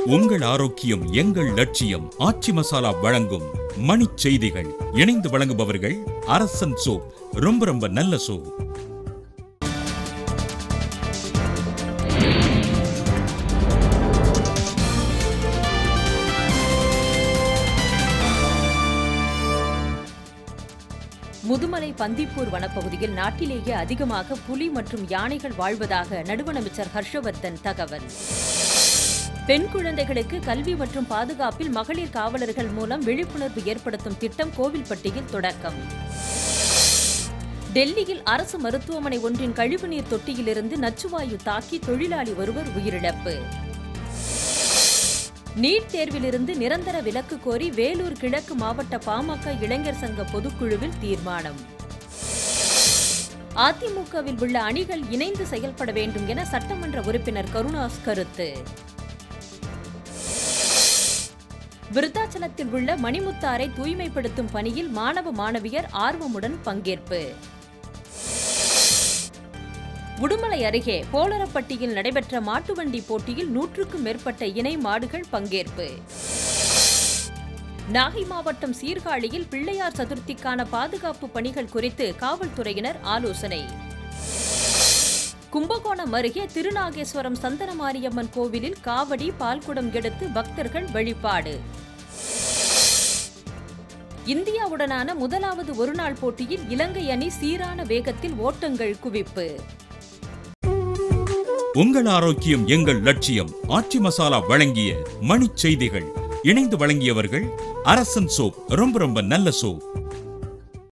உங்கள் ஆரோக்கியம் எங்கள் லட்சியம் ஆச்சி மசாலா வழங்கும் மணிச் செய்திகள் இணைந்து வழங்குபவர்கள் அரசன் சோப் ரொம்ப ரொம்ப நல்ல சோப் முதுமலை பந்திப்பூர் வனப்பகுதியில் நாட்டிலேயே அதிகமாக புலி மற்றும் யானைகள் வாழ்வதாக நடுவண் அமைச்சர் ஹர்ஷவர்தன் தகவல் பெண் குழந்தைகளுக்கு கல்வி மற்றும் பாதுகாப்பில் மகளிர் காவலர்கள் மூலம் விழிப்புணர்வு ஏற்படுத்தும் திட்டம் கோவில்பட்டியில் தொடக்கம் டெல்லியில் அரசு மருத்துவமனை ஒன்றின் கழிவுநீர் தொட்டியிலிருந்து நச்சுவாயு தாக்கி தொழிலாளி ஒருவர் உயிரிழப்பு நீட் தேர்விலிருந்து நிரந்தர விலக்கு கோரி வேலூர் கிழக்கு மாவட்ட பாமக இளைஞர் சங்க பொதுக்குழுவில் தீர்மானம் அதிமுகவில் உள்ள அணிகள் இணைந்து செயல்பட வேண்டும் என சட்டமன்ற உறுப்பினர் கருணாஸ் கருத்து விருத்தாச்சலத்தில் உள்ள மணிமுத்தாரை தூய்மைப்படுத்தும் பணியில் மாணவ மாணவியர் ஆர்வமுடன் பங்கேற்பு உடுமலை அருகே போலரப்பட்டியில் நடைபெற்ற மாட்டுவண்டி போட்டியில் நூற்றுக்கும் மேற்பட்ட இணை மாடுகள் பங்கேற்பு நாகை மாவட்டம் சீர்காழியில் பிள்ளையார் சதுர்த்திக்கான பாதுகாப்பு பணிகள் குறித்து காவல்துறையினர் ஆலோசனை கும்பகோணம் அருகே திருநாகேஸ்வரம் சந்தனமாரியம்மன் கோவிலில் காவடி பால்குடம் எடுத்து பக்தர்கள் வழிபாடு இந்தியாவுடனான முதலாவது ஒருநாள் போட்டியில் இலங்கை அணி சீரான வேகத்தில் ஓட்டங்கள் குவிப்பு உங்கள் ஆரோக்கியம் எங்கள் லட்சியம் ஆச்சி மசாலா வழங்கிய மணிச் செய்திகள் இணைந்து வழங்கியவர்கள் அரசன் சோப் ரொம்ப ரொம்ப நல்ல சோப்